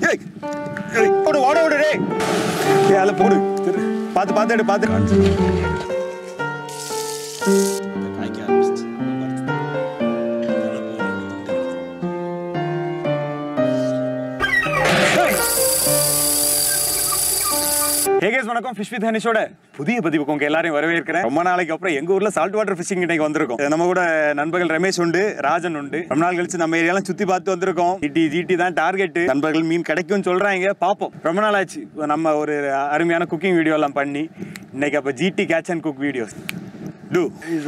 ஏய், ஏய், போடு ஓட விடு டேய் ஏய் அதில் போடு திரு. பார்த்து பார்த்து எடு பார்த்து காய்க்க ஆரம்பிச்சிச்சு ஹே கேஸ் வணக்கம் ஃபிஷ் வித் ஹனிஷோட புதிய பதிவுக்கு உங்க எல்லாரையும் வரவேற்கிறேன் ரொம்ப நாளைக்கு அப்புறம் எங்க ஊர்ல சால்ட் வாட்டர் ஃபிஷிங் இன்னைக்கு வந்திருக்கோம் நம்ம கூட நண்பர்கள் ரமேஷ் உண்டு ராஜன் உண்டு ரொம்ப நாள் கழிச்சு நம்ம ஏரியாலாம் சுத்தி பார்த்து வந்திருக்கோம் ஜிடி ஜிடி தான் டார்கெட் நண்பர்கள் மீன் கிடைக்கும்னு சொல்றாங்க பாப்போம் ரொம்ப நாள் ஆச்சு நம்ம ஒரு அருமையான குக்கிங் வீடியோ எல்லாம் பண்ணி இன்னைக்கு அப்ப GT catch and cook videos too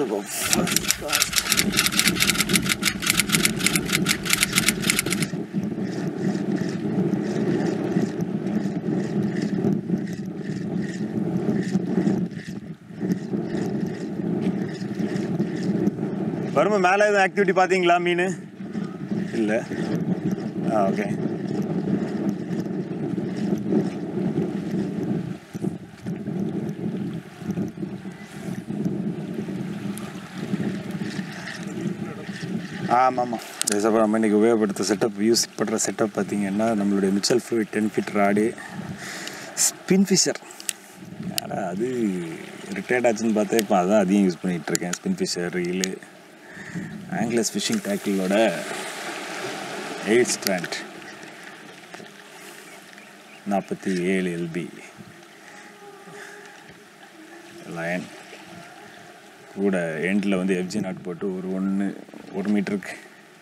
வருமா மேலே எதுவும் ஆக்டிவிட்டி பார்த்தீங்களா மீன் இல்லை ஆ ஓகே ஆமாம் ஆமாம் பேசப்போ நம்ம இன்றைக்கி உபயோகப்படுத்த செட்டப் யூஸ் பண்ணுற செட்டப் பார்த்தீங்கன்னா நம்மளுடைய Mitchell fluid ten feet rod spin fisher ஆனால் அது ரிட்டையர்ட் ஆச்சுன்னு பார்த்தா இப்போ அதான் அதிகம் யூஸ் பண்ணிகிட்டு இருக்கேன் spin fisher reel anglers fishing டேக்கிளோட எயிட் ஸ்ட்ராண்ட் நாற்பத்தி ஏழு எல்பி லயன் கூட எண்டில் வந்து எஃப்ஜி நாட் போட்டு ஒரு ஒன்று ஒரு மீட்டருக்கு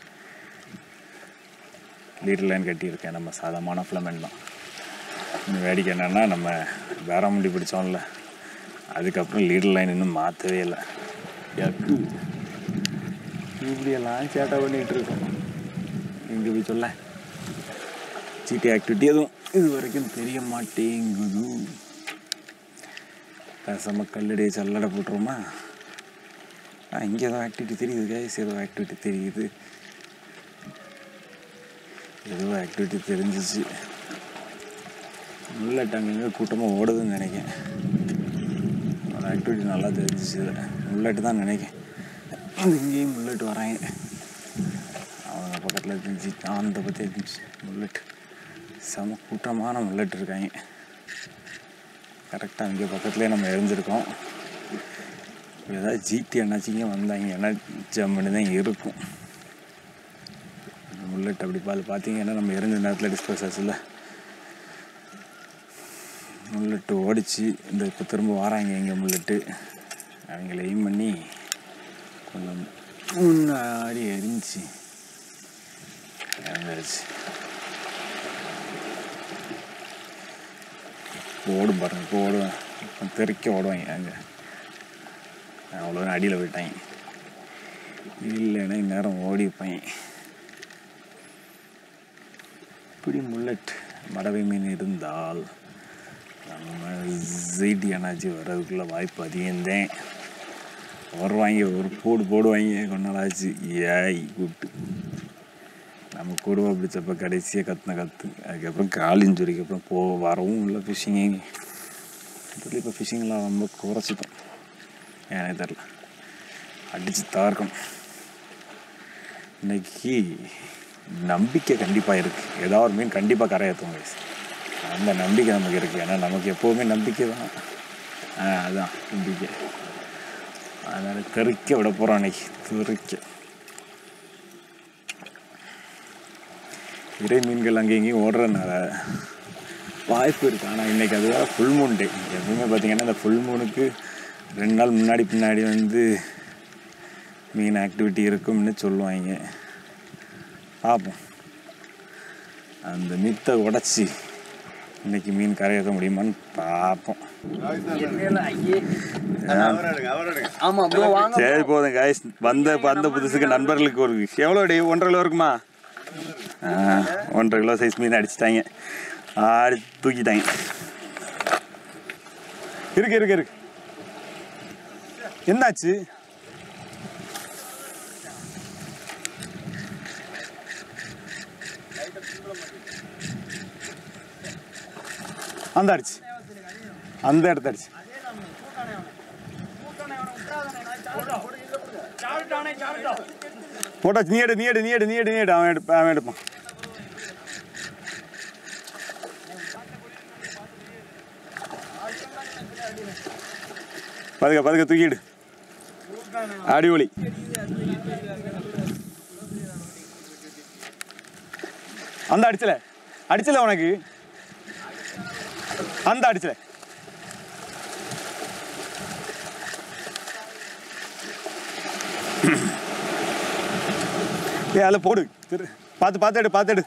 லீடர் லைன் கட்டியிருக்கேன் நம்ம சாதமான ஃபிலமெண்ட் தான் இன்னும் வேடிக்கை என்னென்னா நம்ம வேறாமுண்டி பிடிச்சோம்ல அதுக்கப்புறம் லீடர் லைன் இன்னும் மாற்றவே இல்லை யக்கு இப்படியெல்லாம் சேட்டை பண்ணிகிட்டு இருக்கோம் எங்கே போய் சொல்ல ஜிடி ஆக்டிவிட்டி எதுவும் இது வரைக்கும் தெரிய மாட்டேங்குது பேசாமல் கல்லடி சல்லடை போட்டுருமா ஆ இங்கே ஏதோ ஆக்டிவிட்டி தெரியுது கைஸ் ஏதோ ஆக்டிவிட்டி தெரியுது ஏதோ ஆக்டிவிட்டி தெரிஞ்சிச்சு முல்லட் அங்கங்கே கூட்டமாக ஓடுதுன்னு நினைக்கிறேன் ஒரு ஆக்டிவிட்டி நல்லா தெரிஞ்சிச்சு இதில் முல்லட்டு தான் நினைக்கிறேன் அது இங்கேயும் முல்லட் வராங்க அவங்க பக்கத்தில் இருந்துச்சு அந்த பற்றி இருந்துச்சு முல்லட் செம கூட்டமான முல்லட் இருக்காங்க கரெக்டாக இங்கே பக்கத்துலேயே நம்ம எரிஞ்சிருக்கோம் ஏதாவது ஜிடி என்னாச்சிங்க வந்தாங்க ஏன்னா ஜம்முன்னு தான் இருக்கும் முல்லட் அப்படி பார்த்து பார்த்தீங்கன்னா நம்ம எரிஞ்ச நேரத்தில் டிஸ்போஸ் ஆச்சுல்ல முல்லட்டு ஓடிச்சு இந்த இப்போ திரும்ப வராங்க எங்கே முல்லட்டு அவங்கள எய்ம் பண்ணி கொஞ்சம் முன்னாடி எரிஞ்சு இறந்துருச்சு ஓடும் பாருங்க இப்போ ஓடுவேன் இப்போ தெறிக்க ஓடுவாங்க அங்கே அவ்வளோ அடியில் போயிட்டாங்க இல்லைன்னா இந்நேரம் ஓடிப்பாங்க இப்படி முல்லட் மடவை மீன் இருந்தால் நம்ம ஜெய்டி எனர்ஜி வர்றதுக்குள்ள வாய்ப்பு அதிகம்தான் வருவாங்க ஒரு போடு போடுவாங்க கொஞ்ச நாளாச்சு ஏய் கூப்பிட்டு நம்ம கொடுவா பிடிச்சப்ப கடைசியாக கத்துன கற்று அதுக்கப்புறம் காலிஞ்சுரிக்கு அப்புறம் போ வரவும் இல்லை ஃபிஷ்ஷிங்கே இதில் இப்போ ஃபிஷ்ஷிங்லாம் ரொம்ப குறைச்சிட்டோம் ஏனே தெரில அடித்து தார்க்கணும் இன்னைக்கு நம்பிக்கை கண்டிப்பாக இருக்குது ஏதாவது ஒரு மீன் கண்டிப்பாக கரையாற்றும் guys. அந்த நம்பிக்கை நமக்கு இருக்குது ஏன்னா நமக்கு எப்போவுமே நம்பிக்கை தான் ஆ அதான் நம்பிக்கை அதனால் தெறிக்க விட போகிறோம் அன்னைக்கு தெறிக்க இறை மீன்கள் அங்கே இங்கேயும் ஓடுறதுனால வாய்ப்பு இருக்குது ஆனால் இன்றைக்கி அதுதான் ஃபுல் மூன் டே எப்பவுமே பார்த்தீங்கன்னா இந்த ஃபுல் மூனுக்கு ரெண்டு நாள் முன்னாடி பின்னாடி வந்து மீன் ஆக்டிவிட்டி இருக்கும்னு சொல்லுவாங்க பார்ப்போம் அந்த மித்தை உடச்சி இன்னைக்கு மீன் கரையாக்க முடியுமான்னு பார்ப்போம் ஆமா ப்ரோ வாங்க சரி போதும் காய்ஸ் வந்த வந்த புதுசுக்கு நண்பர்களுக்கு ஒரு எவ்வளோ டே ஒன்றரை கிலோ இருக்குமா ஆ, ஒன்றரை கிலோ சைஸ் மீன் அடிச்சிட்டாங்க ஆடி தூக்கிட்டாங்க இருக்கு இருக்கு இருக்கு என்னாச்சு அந்த அடிச்சு அந்த இடத்த அடிச்சு போட்டாச்சு நீ எடு நீ எடு நீ எடு நீ எடு நீ எடு அவன் எடுப்ப அவன் எடுப்பான் பதுக்க பதுக்க தூக்கிடு அடிபொலி அந்த அடிச்சல அடிச்சல உனக்கு அந்த அடிச்சல ஏ அதில் போடு திரு பார்த்து பார்த்து எடு பார்த்து எடு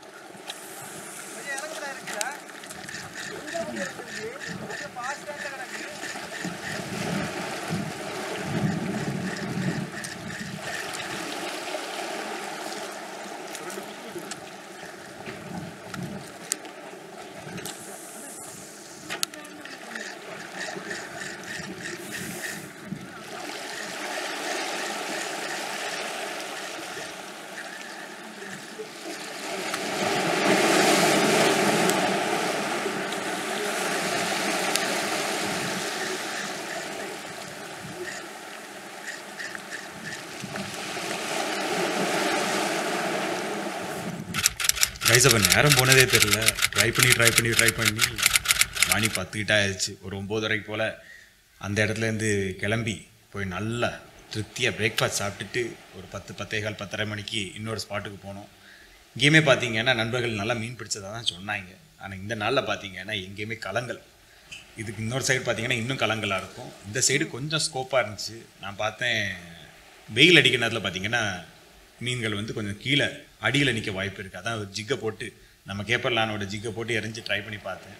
கைஸ் அப்போ நேரம் போனதே தெரில ட்ரை பண்ணி ட்ரை பண்ணி ட்ரை பண்ணி மணி பத்துக்கிட்ட ஆயிடுச்சு ஒரு ஒம்போதரைக்கு போல் அந்த இடத்துலேருந்து கிளம்பி போய் நல்லா திருப்தியாக பிரேக்ஃபாஸ்ட் சாப்பிட்டுட்டு ஒரு பத்து பத்தே கால் பத்தரை மணிக்கு இன்னொரு ஸ்பாட்டுக்கு போனோம் இங்கேயுமே பார்த்தீங்கன்னா நண்பர்கள் நல்லா மீன் பிடிச்சதாக தான் சொன்னாங்க ஆனால் இந்த நாளில் பார்த்தீங்கன்னா எங்கேயுமே கலங்கள் இதுக்கு இன்னொரு சைடு பார்த்தீங்கன்னா இன்னும் கலங்களாக இருக்கும் இந்த சைடு கொஞ்சம் ஸ்கோப்பாக இருந்துச்சு நான் பார்த்தேன் வெயில் அடிக்கிற நேரத்தில் பார்த்தீங்கன்னா மீன்கள் வந்து கொஞ்சம் கீழே அடியில் நிற்க வாய்ப்பு இருக்குது அதான் ஒரு ஜிக்கை போட்டு நம்ம கேப்பர் லானோட ஜிக்கை போட்டு எரிஞ்சு ட்ரை பண்ணி பார்த்தேன்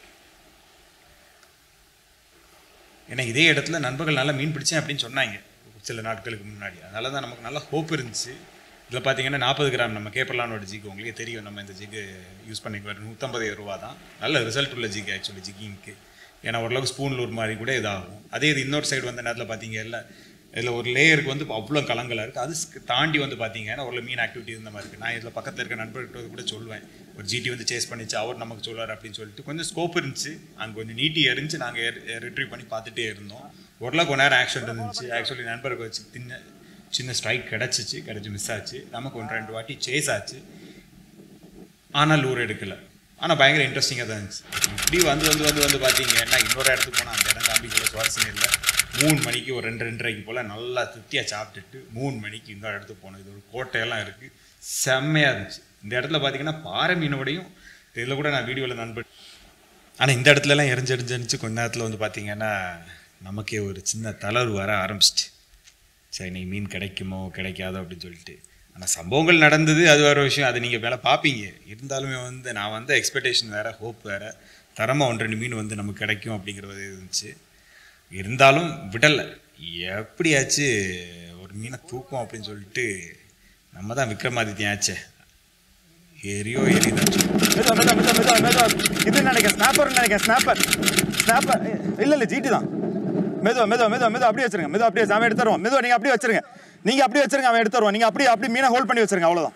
ஏன்னா இதே இடத்துல நண்பர்கள் நல்லா மீன் பிடிச்சேன் அப்படின்னு சொன்னாங்க சில நாட்களுக்கு முன்னாடி அதனால தான் நமக்கு நல்லா ஹோப் இருந்துச்சு இதில் பார்த்தீங்கன்னா நாற்பது கிராம் நம்ம கேப்பர்லானோட ஜிக்கு உங்களுக்கே தெரியும் நம்ம இந்த ஜிக்கு யூஸ் பண்ணிக்குவோம் நூற்றம்பது ரூபா தான் நல்ல ரிசல்ட் உள்ள ஜிக்கு ஆக்சுவலி ஜிக்கிங்க்கு ஏன்னா ஓரளவுக்கு ஸ்பூனில் ஒரு மாதிரி கூட இதாகும் அதே இது இன்னொரு சைடு வந்த நேரத்தில் பார்த்தீங்க இல்லை இதில் ஒரு லேயருக்கு வந்து அவ்வளோ கலங்கலாக இருக்குது அது ஸ்- தாண்டி வந்து பார்த்தீங்கன்னா ஒரு மீன் ஆக்டிவிட்டி இருந்த மாதிரி இருக்குது நான் இதில் பக்கத்தில் இருக்க நண்பர்கிட்ட கூட சொல்லுவேன் ஒரு ஜிடி வந்து சேஸ் பண்ணிச்சு அவர் நமக்கு சொல்லுவார் அப்படின்னு சொல்லிட்டு கொஞ்சம் ஸ்கோப் இருந்துச்சு அங்கே கொஞ்சம் நீட்டி எரிஞ்சு நாங்கள் ரிட்ரீவ் பண்ணி பார்த்துட்டே இருந்தோம் ஓரளவுக்கு கொஞ்ச நேரம் ஆக்ஷன் இருந்துச்சு ஆக்சுவலி நண்பருக்கு வச்சு சின்ன சின்ன ஸ்ட்ரைக் கிடச்சிச்சு கிடச்சி மிஸ் ஆச்சு நமக்கு ஒன்று ரெண்டு வாட்டி சேஸ் ஆச்சு ஆனால் லூர் எடுக்கல ஆனால் பயங்கர இன்ட்ரெஸ்டிங்காக தான் இருந்துச்சு இப்படி வந்து வந்து வந்து வந்து பார்த்தீங்கன்னா இன்னொரு இடத்துக்கு போனால் அந்த இடம் காமிக்கல சுவாரஸ்யம் இல்லை மூணு மணிக்கு ஒரு ரெண்டு ரெண்டரைக்கு போல் நல்லா திருப்தியாக சாப்பிட்டுட்டு மூணு மணிக்கு இன்னொரு இடத்துக்கு போனோம் இது ஒரு கோட்டையெல்லாம் இருக்குது செம்மையாக இருந்துச்சு இந்த இடத்துல பார்த்தீங்கன்னா பாறை மீனோடையும் இதில் கூட நான் வீடியோவில் நண்பர் ஆனால் இந்த இடத்துலலாம் எரிஞ்சு எரிஞ்சு எரிஞ்சு கொஞ்ச நேரத்தில் வந்து பார்த்தீங்கன்னா நமக்கே ஒரு சின்ன தளர்வு வர ஆரம்பிச்சிட்டு சரி நீ மீன் கிடைக்குமோ கிடைக்காதோ அப்படின்னு சொல்லிட்டு ஆனால் சம்பவங்கள் நடந்தது அது வேறு விஷயம் அதை நீங்கள் மேலே பார்ப்பீங்க இருந்தாலுமே வந்து நான் வந்த எக்ஸ்பெக்டேஷன் வேறு ஹோப் வேறு தரமாக ஒன்று ரெண்டு மீன் வந்து நமக்கு கிடைக்கும் அப்படிங்கிறது இருந்துச்சு இருந்தாலும் விடலை எப்படியாச்சு ஒரு மீனை தூக்கும் அப்படின்னு சொல்லிட்டு நம்ம தான் விக்ரமாதித்யன் ஆச்சே எரியோ எரியுதாச்சு மெதுவா மெதுவா மெதுவா மெதுவா மெதுவா இது நினைக்கிறேன் ஸ்னாப்பர் நினைக்கிறேன் ஸ்னாப்பர் ஸ்னாப்பர் இல்லை இல்லை ஜிடி தான் மெதுவா மெதுவா மெதுவா மெதுவா அப்படியே வச்சிருங்க மெதுவா அப்படியே அவன் எடுத்து தருவான் மெதுவா நீங்கள் அப்படியே வச்சிருங்க நீங்கள் அப்படியே வச்சிருங்க அவன் எடுத்து தருவான் நீங்கள் அப்படியே அப்படி மீனை ஹோல்ட் பண்ணி வச்சிருங்க அவ்வளோதான்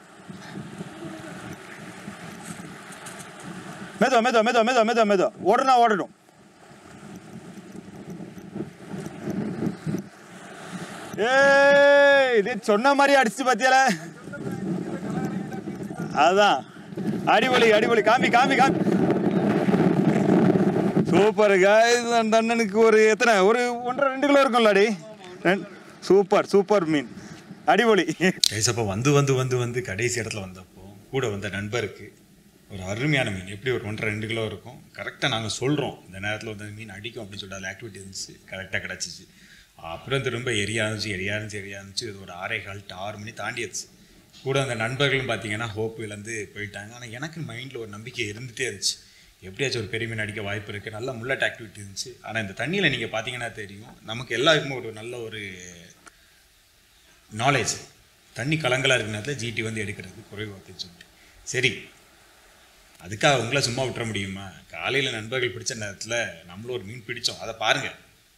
மெதுவா மெதுவா மெதுவா மெதுவா மெதுவா மெதுவா ஓடனா ஓடட்டும் ஏய் இது சொன்ன மாதிரி அடிச்சு பாத்தியால அதான் அடிபொலி அடிபொலி காமி காமி காமி சூப்பர் guys அந்த அண்ணனுக்கு ஒரு எத்தனை ஒரு ஒன்றரை ரெண்டு கிலோ இருக்கும்ல அடி சூப்பர் சூப்பர் மீன் அடிபொலி கைஸ் அப்போ வந்து வந்து வந்து வந்து கடைசி இடத்துல வந்தப்போ கூட வந்த நண்பருக்கு ஒரு அருமையான மீன் எப்படி ஒரு ஒன்றரை ரெண்டு கிலோ இருக்கும் கரெக்டாக நாங்கள் சொல்கிறோம் இந்த நேரத்தில் வந்து மீன் அடிக்கும் அப்படின்னு சொல்லிட்டு அதில் ஆக்டிவிட்டி இருந்துச்சு கரெக்டாக கிடச்சிச்சு அப்புறம் திரும்ப எரியா இருந்துச்சு எரியா இருந்துச்சு எரியா இருந்துச்சு இது ஒரு ஆறே கால் to ஆறு மணி தாண்டியாச்சு கூட அந்த நண்பர்களும் பார்த்தீங்கன்னா ஹோப் இழந்து போயிட்டாங்க ஆனால் எனக்கு மைண்டில் ஒரு நம்பிக்கை இருந்துகிட்டே இருந்துச்சு எப்படியாச்சும் ஒரு பெரிய மீன் அடிக்க வாய்ப்பு இருக்குது நல்ல முள்ளட் ஆக்டிவிட்டி இருந்துச்சு ஆனால் இந்த தண்ணியில் நீங்கள் பார்த்தீங்கன்னா தெரியும் நமக்கு எல்லாருக்குமே ஒரு நல்ல ஒரு நாலேஜ் தண்ணி கலங்கலாக இருக்கிற ஜிடி வந்து எடுக்கிறது குறைவு அப்படின்னு சொல்லிட்டு சரி அதுக்காக உங்களை சும்மா விட்டுற முடியுமா காலையில் நண்பர்கள் பிடிச்ச நேரத்தில் நம்மளும் ஒரு மீன் பிடிச்சோம் அதை பாருங்கள்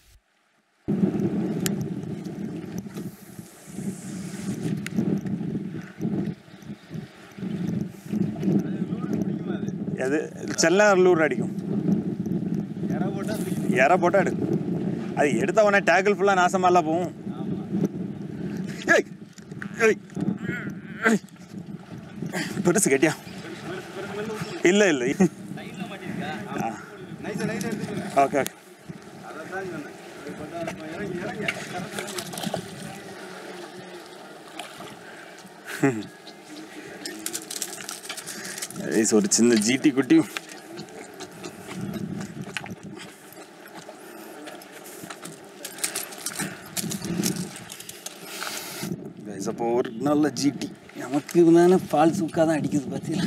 அது செல்லூர் அடிக்கும் இற போட்டால் எடுக்கும் அது எடுத்த உடனே டேக்கிள் ஃபுல்லாக நாசமாலாம் போகும் ஏய் ஏய் ஏய். பெருசு கேட்டியா இல்லை இல்லை ஓகே ஓகே Guys, ஒரு சின்ன ஜிடி குட்டி Guys, அப்போ ஒரு நல்ல ஜிடி நமக்கு தானே பால் சுக்கா தான் அடிக்குது பார்த்தீங்களா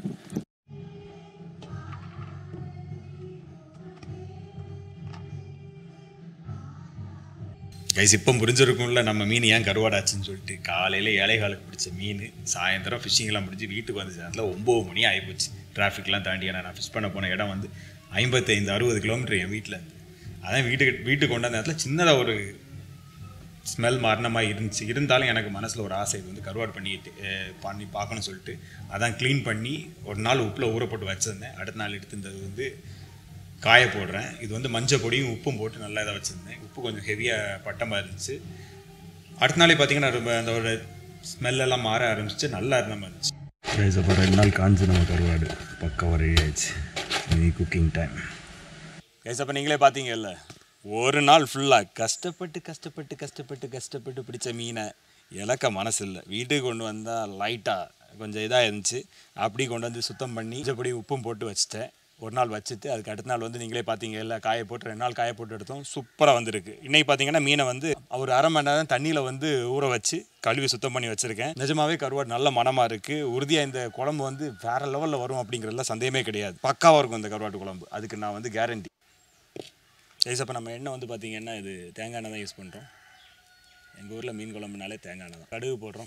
கைஸ் இப்போ புரிஞ்சிருக்கும்ல நம்ம மீன் ஏன் கருவாடாச்சுன்னு சொல்லிட்டு காலையில் ஏழைகாலுக்கு பிடிச்ச மீன் சாயந்தரம் ஃபிஷ்ஷிங்லாம் முடிஞ்சு வீட்டுக்கு வந்து சேர்ந்ததில் ஒம்பது மணி ஆகிப்போச்சு டிராஃபிக்லாம் தாண்டி ஏன்னா நான் ஃபிஷ் பண்ண போன இடம் வந்து ஐம்பத்தைந்து அறுபது கிலோமீட்டர் என் வீட்டில் இருந்து அதான் வீட்டுக்கு வீட்டுக்கு கொண்டாந்த நேரத்தில் சின்னதாக ஒரு ஸ்மெல் மாறின மாதிரி இருந்துச்சு இருந்தாலும் எனக்கு மனசில் ஒரு ஆசை இது வந்து கருவாடு பண்ணிட்டு அஹ், பண்ணி பார்க்கணும்னு சொல்லிட்டு அதான் க்ளீன் பண்ணி ஒரு நாள் உப்பில் ஊற போட்டு வச்சுருந்தேன் அடுத்த நாள் எடுத்து இந்த இது வந்து காய போடுறேன் இது வந்து மஞ்சள் பொடியும் உப்பும் போட்டு நல்லா இதாக வச்சுருந்தேன் உப்பு கொஞ்சம் ஹெவியாக பட்டமாக இருந்துச்சு அடுத்த நாளே பார்த்தீங்கன்னா ரொம்ப அந்த ஒரு ஸ்மெல்லெல்லாம் மாற ஆரம்பிச்சு நல்லா இருந்த மாதிரி இருந்துச்சு கைஸ் அப்போ ரெண்டு நாள் காஞ்சு நம்ம கருவாடு பக்கம் ரெடி ஆயிடுச்சு நீ குக்கிங் டைம் கைஸ் அப்போ நீங்களே பார்த்தீங்கல்ல ஒரு நாள் ஃபுல்லாக கஷ்டப்பட்டு கஷ்டப்பட்டு கஷ்டப்பட்டு கஷ்டப்பட்டு பிடிச்ச மீனை இழக்க மனசு இல்லை வீட்டுக்கு கொண்டு வந்தால் லைட்டாக கொஞ்சம் இதாக இருந்துச்சு அப்படி கொண்டு வந்து சுத்தம் பண்ணி கொஞ்சப்படி உப்பும் போட்டு வச்சுட்டேன் ஒரு நாள் வச்சுட்டு அதுக்கு அடுத்த நாள் வந்து நீங்களே பார்த்தீங்கல்ல காய போட்டு ரெண்டு நாள் காய போட்டு எடுத்தோம் சூப்பராக வந்திருக்கு இன்னைக்கு பார்த்தீங்கன்னா மீனை வந்து ஒரு அரை மணி நேரம் தண்ணியில் வந்து ஊற வச்சு கழுவி சுத்தம் பண்ணி வச்சுருக்கேன் நிஜமாவே கருவாடு நல்ல மனமாக இருக்குது உறுதியாக இந்த குழம்பு வந்து வேறு லெவலில் வரும் அப்படிங்கிறதுல சந்தேகமே கிடையாது பக்காவாக இருக்கும் இந்த கருவாட்டு குழம்பு அதுக்கு நான் வந்து கேரண்டி கைஸ் அப்போ நம்ம எண்ணெய் வந்து பார்த்திங்கன்னா இது தேங்காய் எண்ணெய் தான் யூஸ் பண்ணுறோம் எங்கள் ஊரில் மீன் குழம்புனாலே தேங்காய் எண்ணெய் தான் கடுகு போடுறோம்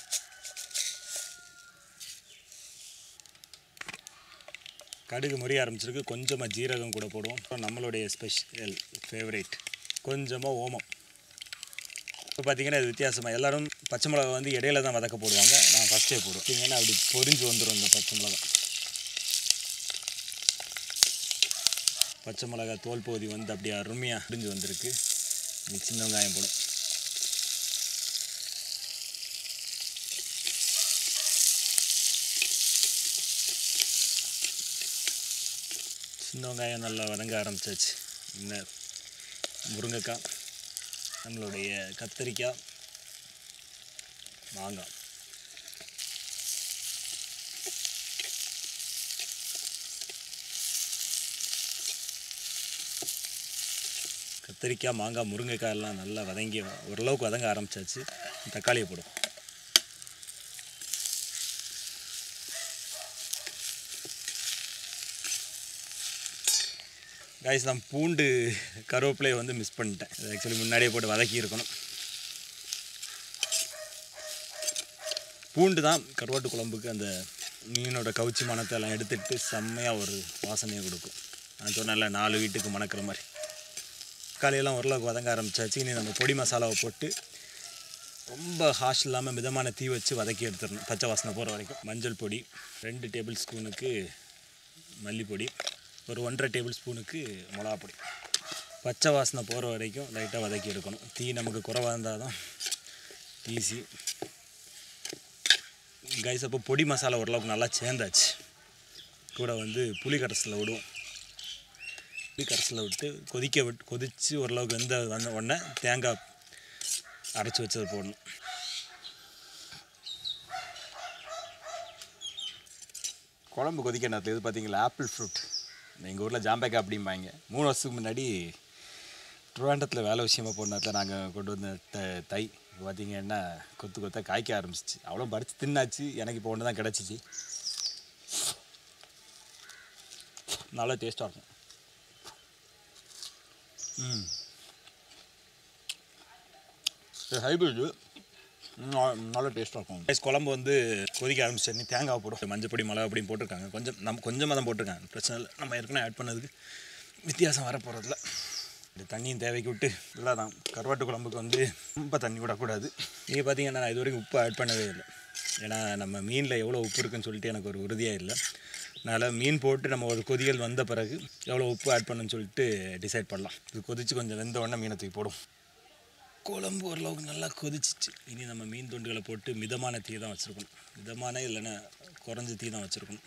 கடுகு முறிய ஆரம்பிச்சிருக்கு கொஞ்சமாக ஜீரகம் கூட போடுவோம் அப்புறம் நம்மளுடைய ஸ்பெஷல் ஃபேவரேட் கொஞ்சமாக ஓமம் இப்போ பார்த்தீங்கன்னா இது வித்தியாசமாக எல்லாரும் பச்சை மிளகா வந்து இடையில தான் வதக்க போடுவாங்க நான் ஃபஸ்ட்டே போடுவேன் பார்த்தீங்கன்னா அப்படி பொரிஞ்சு வந்துடும் இந்த பச்சை மிளகா பச்சை மிளகா தோல் பகுதி வந்து அப்படியே அருமையாக பிரிஞ்சு வந்திருக்கு இது சின்ன வெங்காயம் போடும் சின்ன வெங்காயம் நல்லா வதங்க ஆரம்பிச்சாச்சு இன்னும் முருங்கைக்காய் நம்மளுடைய கத்தரிக்காய் மாங்காய் கத்திரிக்காய் மாங்காய் முருங்கைக்காய் எல்லாம் நல்லா வதங்கி ஓரளவுக்கு வதங்க ஆரம்பிச்சாச்சு தக்காளியை போடும் காய்ஸ் நான் பூண்டு கருவேப்பிலையை வந்து மிஸ் பண்ணிட்டேன் ஆக்சுவலி முன்னாடியே போட்டு வதக்கி இருக்கணும் பூண்டு தான் கருவாட்டு குழம்புக்கு அந்த மீனோட கவுச்சி மணத்தை எல்லாம் எடுத்துட்டு செம்மையாக ஒரு வாசனையை கொடுக்கும் நான் சொன்னேன்ல நாலு வீட்டுக்கு மணக்கிற மாதிரி தக்காளியெல்லாம் ஓரளவுக்கு வதங்க ஆரம்பிச்சாச்சு இனி நம்ம பொடி மசாலாவை போட்டு ரொம்ப ஹாஷ் இல்லாமல் மிதமான தீ வச்சு வதக்கி எடுத்துடணும் பச்சை வாசனை போகிற வரைக்கும் மஞ்சள் பொடி ரெண்டு டேபிள் ஸ்பூனுக்கு மல்லிப்பொடி ஒரு ஒன்றரை டேபிள் ஸ்பூனுக்கு மிளகா பொடி பச்சை வாசனை போகிற வரைக்கும் லைட்டாக வதக்கி எடுக்கணும் தீ நமக்கு குறைவாக இருந்தால் தான் ஈஸி கைஸ் அப்போ பொடி மசாலா ஓரளவுக்கு நல்லா சேர்ந்தாச்சு கூட வந்து புளி கரைசலில் விடுவோம் புளி கரைசலில் விட்டு கொதிக்க விட்டு கொதித்து ஓரளவுக்கு வெந்த வந்த உடனே தேங்காய் அரைச்சி வச்சது போடணும் குழம்பு கொதிக்க நேரத்தில் இது பார்த்தீங்களா ஆப்பிள் ஃப்ரூட் எங்கள் ஊரில் ஜாம்பேக்கா அப்படிம்பாங்க மூணு வருஷத்துக்கு முன்னாடி ட்ரிவாண்டத்தில் வேலை விஷயமா போன நேரத்தில் நாங்கள் கொண்டு வந்த த தை இப்போ பார்த்தீங்கன்னா கொத்து கொத்தாக காய்க்க ஆரம்பிச்சிச்சு அவ்வளோ பறித்து தின்னாச்சு எனக்கு இப்போ ஒன்று தான் கிடச்சிச்சு நல்லா டேஸ்ட்டாக இருக்கும் ம் ஹைபிரிட் நல்ல டேஸ்ட்டாக இருக்கும் ரைஸ் குழம்பு வந்து கொதிக்க ஆரம்பிச்சு நீ தேங்காய் போடும் மஞ்சள் பொடி மிளகா பொடியும் போட்டிருக்காங்க கொஞ்சம் நம்ம கொஞ்சமாக தான் போட்டிருக்காங்க பிரச்சனை இல்லை நம்ம ஏற்கனவே ஆட் பண்ணதுக்கு வித்தியாசம் வர போகிறதில்ல இது தண்ணியும் தேவைக்கு விட்டு இல்லை தான் கருவாட்டு குழம்புக்கு வந்து ரொம்ப தண்ணி விடக்கூடாது நீங்கள் பார்த்தீங்கன்னா நான் இது வரைக்கும் உப்பு ஆட் பண்ணவே இல்லை ஏன்னா நம்ம மீனில் எவ்வளோ உப்பு இருக்குன்னு சொல்லிட்டு எனக்கு ஒரு உறுதியாக இல்லை அதனால் மீன் போட்டு நம்ம ஒரு கொதியல் வந்த பிறகு எவ்வளோ உப்பு ஆட் பண்ணுன்னு சொல்லிட்டு டிசைட் பண்ணலாம் இது கொதித்து கொஞ்சம் வெந்த உடனே மீனை தூக்கி போடும் குழம்பு ஓரளவுக்கு நல்லா கொதிச்சிச்சு இனி நம்ம மீன் துண்டுகளை போட்டு மிதமான தீ தான் வச்சுருக்கணும் மிதமான இல்லைன்னா குறைஞ்ச தீ தான் வச்சுருக்கணும்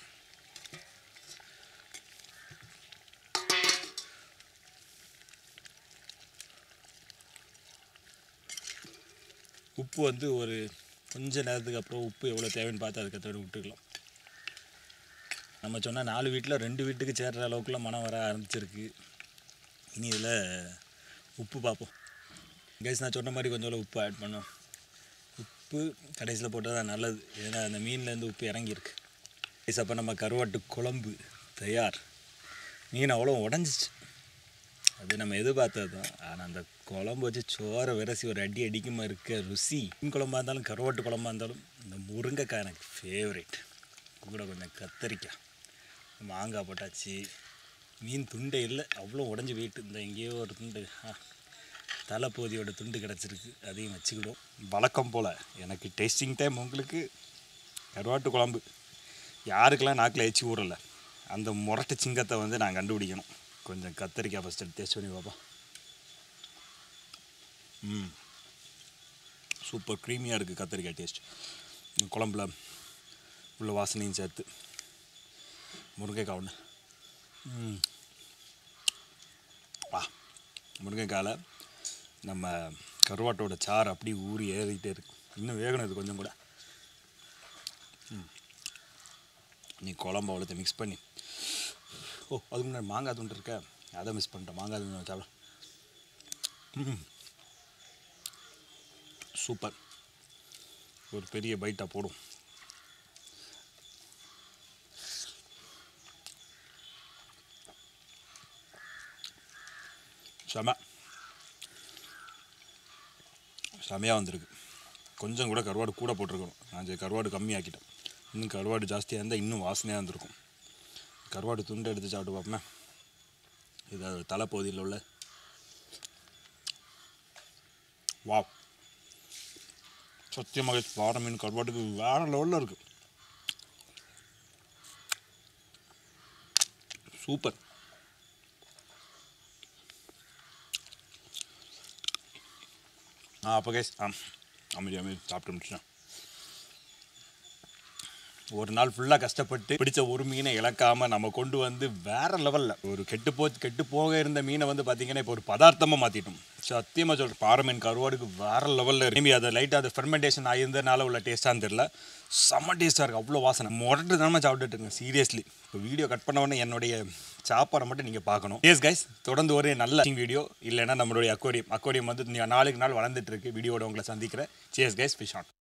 உப்பு வந்து ஒரு கொஞ்ச நேரத்துக்கு அப்புறம் உப்பு எவ்வளோ தேவைன்னு பார்த்து அதுக்கேற்ற விட்டுக்கலாம் நம்ம சொன்னால் நாலு வீட்டில் ரெண்டு வீட்டுக்கு சேர்ற அளவுக்குலாம் மனம் வர ஆரம்பிச்சிருக்கு இனி இதில் உப்பு பார்ப்போம் கைஸ் நான் சொன்ன மாதிரி கொஞ்சம் உப்பு ஆட் பண்ணோம் உப்பு கடைசியில் போட்டால் தான் நல்லது ஏன்னா அந்த மீன்லேருந்து உப்பு இறங்கியிருக்கு கைஸ் அப்போ நம்ம கருவாட்டு குழம்பு தயார் மீன் அவ்வளோ உடஞ்சிச்சு அது நம்ம எதிர்பார்த்தது தான் ஆனால் அந்த குழம்பு வச்சு சோறை விரசி ஒரு அடி அடிக்குமா இருக்க ருசி மீன் குழம்பா இருந்தாலும் கருவாட்டு குழம்பா இருந்தாலும் இந்த முருங்கைக்காய் எனக்கு ஃபேவரேட் கூட கொஞ்சம் கத்தரிக்காய் மாங்காய் போட்டாச்சு மீன் துண்டே இல்லை அவ்வளோ உடஞ்சி போயிட்டு இந்த எங்கேயோ ஒரு துண்டு ஆ தலைப்போதியோட துண்டு கிடச்சிருக்கு அதையும் வச்சுக்கிடும் வழக்கம் போல் எனக்கு டேஸ்டிங் டைம் உங்களுக்கு கருவாட்டு குழம்பு யாருக்கெல்லாம் நாக்கில் எச்சி ஊறலை அந்த முரட்டு சிங்கத்தை வந்து நான் கண்டுபிடிக்கணும் கொஞ்சம் கத்தரிக்காய் ஃபஸ்ட்டு டேஸ்ட் பண்ணி பார்ப்போம் ம் சூப்பர் க்ரீமியாக இருக்குது கத்தரிக்காய் டேஸ்ட் குழம்புல உள்ள வாசனையும் சேர்த்து முருங்கைக்காய் ஒன்று ம் வா முருங்கைக்காயில் நம்ம கருவாட்டோட சாறு அப்படி ஊறி ஏறிக்கிட்டே இருக்கு இன்னும் வேகணும் இது கொஞ்சம் கூட ம் நீ குழம்பு அவ்வளோத்தை மிக்ஸ் பண்ணி ஓ அதுக்கு முன்னாடி மாங்காய் துண்டு இருக்க அதை மிஸ் பண்ணிட்டேன் மாங்காய் துண்டு சாப்பிட ம் சூப்பர் ஒரு பெரிய பைட்டாக போடும் செம செமையாக வந்திருக்கு கொஞ்சம் கூட கருவாடு கூட போட்டிருக்கணும் நான் சரி கருவாடு கம்மியாக்கிட்டேன் இன்னும் கருவாடு ஜாஸ்தியாக இருந்தால் இன்னும் வாசனையாக இருந்திருக்கும் கருவாடு துண்டு எடுத்து சாப்பிட்டு பார்ப்போமே இது அது தலைப்பகுதியில் உள்ள வா சத்தியமாக பாறை மீன் கருவாட்டுக்கு வேறு லெவலில் இருக்குது சூப்பர் ஆ அப்போ கேஸ் ஆ அமைதி அமைதி சாப்பிட்டு முடிச்சிட்டேன் ஒரு நாள் ஃபுல்லாக கஷ்டப்பட்டு பிடிச்ச ஒரு மீனை இழக்காமல் நம்ம கொண்டு வந்து வேற லெவலில் ஒரு கெட்டு போ கெட்டு போக இருந்த மீனை வந்து பார்த்தீங்கன்னா இப்போ ஒரு பதார்த்தமாக மாற்றிட்டோம் சத்தியமாக சொல்கிறேன் பாறை மீன் கருவாடுக்கு வேற லெவலில் மேபி அது லைட்டாக அது ஃபெர்மெண்டேஷன் ஆகியிருந்தனால உள்ள டேஸ்ட்டான்னு தெரில செம்ம டேஸ்ட்டாக இருக்குது அவ்வளோ வாசனை முரட்டு தானே சாப்பிட்டுட்டு இருக்கேன் சீரியஸ்லி இப்போ வீடியோ கட் பண்ண உடனே என்னுடைய சாப்பாடை மட்டும் நீங்கள் பார்க்கணும் எஸ் கைஸ் தொடர்ந்து ஒரு நல்ல வீடியோ இல்லைன்னா நம்மளுடைய அக்வாரியம் அக்வாரியம் வந்து நாளுக்கு நாள் வளர்ந்துட்டு இருக்கு வீடியோட உங்களை சந்திக்கிறேன் சேஸ் கைஸ் ஃபிஷ் ஆன்